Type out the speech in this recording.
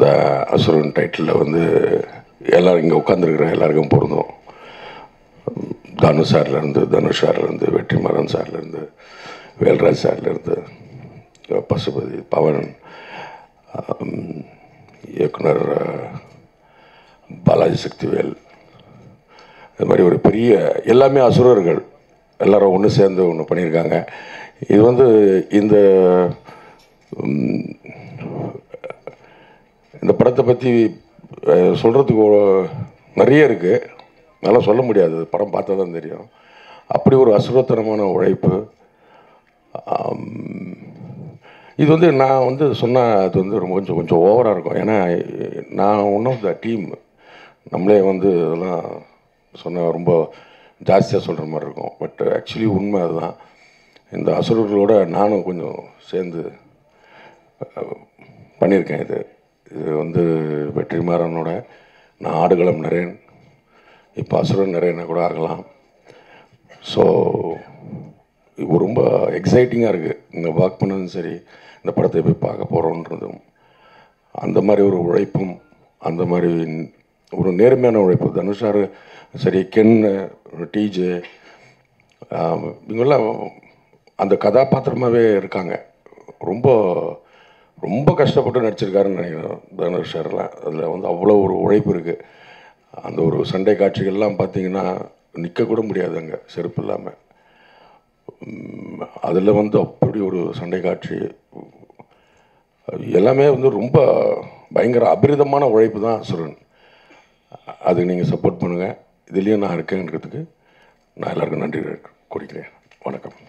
இந்த அசுரன் டைட்டிலில் வந்து எல்லோரும் இங்கே உட்காந்துருக்குற எல்லாருக்கும் பொருந்தும் தனு சார்லேருந்து தனுஷ் சார்லேருந்து வெற்றிமாறன் சார்லேருந்து வேல்ராஜ் சார்லேருந்து பசுபதி பவன் ஆம், இயக்குனர் அஹ், பாலாஜி சக்திவேல் இது மாதிரி ஒரு பெரிய எல்லாமே அசுரர்கள் எல்லாரும் ஒன்று சேர்ந்து ஒன்று பண்ணியிருக்காங்க இது வந்து இந்த ம், இந்த படத்தை பற்றி சொல்கிறதுக்கு நிறைய இருக்குது நல்லா சொல்ல முடியாது படம் பார்த்தா தான் தெரியும் அப்படி ஒரு அசுரத்தனமான உழைப்பு ஆம், இது வந்து நான் வந்து சொன்னால் அது வந்து ரொம்ப கொஞ்சம் கொஞ்சம் ஓவராக இருக்கும் ஏன்னா நான் ஒன் ஆஃப் த டீம் நம்மளே வந்து இதெல்லாம் சொன்னால் ரொம்ப ஜாஸ்தியாக சொல்கிற மாதிரி இருக்கும் பட் ஆக்சுவலி உண்மை அதுதான் இந்த அசுரர்களோட நானும் கொஞ்சம் சேர்ந்து அஹ், பண்ணியிருக்கேன் இது இது வந்து வெற்றிமாறனோட நான் ஆடுகளம் நிறையன் இப்போ அசுரன் நிறையனா கூட ஆகலாம் ஸோ இப்போ ரொம்ப எக்ஸைட்டிங்காக இருக்குது இந்த ஒர்க் பண்ணதும் சரி இந்த படத்தை போய் பார்க்க போகிறோன்றதும் அந்த மாதிரி ஒரு உழைப்பும் அந்த மாதிரி ஒரு நேர்மையான உழைப்பு தனுஷார் சரி கென் டிஜே இவங்கெல்லாம் அந்த கதாபாத்திரமாகவே இருக்காங்க ரொம்ப ரொம்ப கஷ்டப்பட்டு நடிச்சிருக்காருன்னு நினைக்கிறேன் தனுஷ் சார்லாம் அதில் வந்து அவ்வளோ ஒரு உழைப்பு இருக்குது அந்த ஒரு சண்டை காட்சிகள்லாம் பார்த்தீங்கன்னா நிற்க கூட முடியாது அங்கே செருப்பு இல்லாமல் அதில் வந்து அப்படி ஒரு சண்டை காட்சி எல்லாமே வந்து ரொம்ப பயங்கர அபரிதமான உழைப்பு தான் அசுரன் அதுக்கு நீங்கள் சப்போர்ட் பண்ணுங்கள் இதுலேயும் நான் இருக்கேங்கிறதுக்கு நான் எல்லாருக்கும் நன்றி கொடுக்கிறேன் வணக்கம்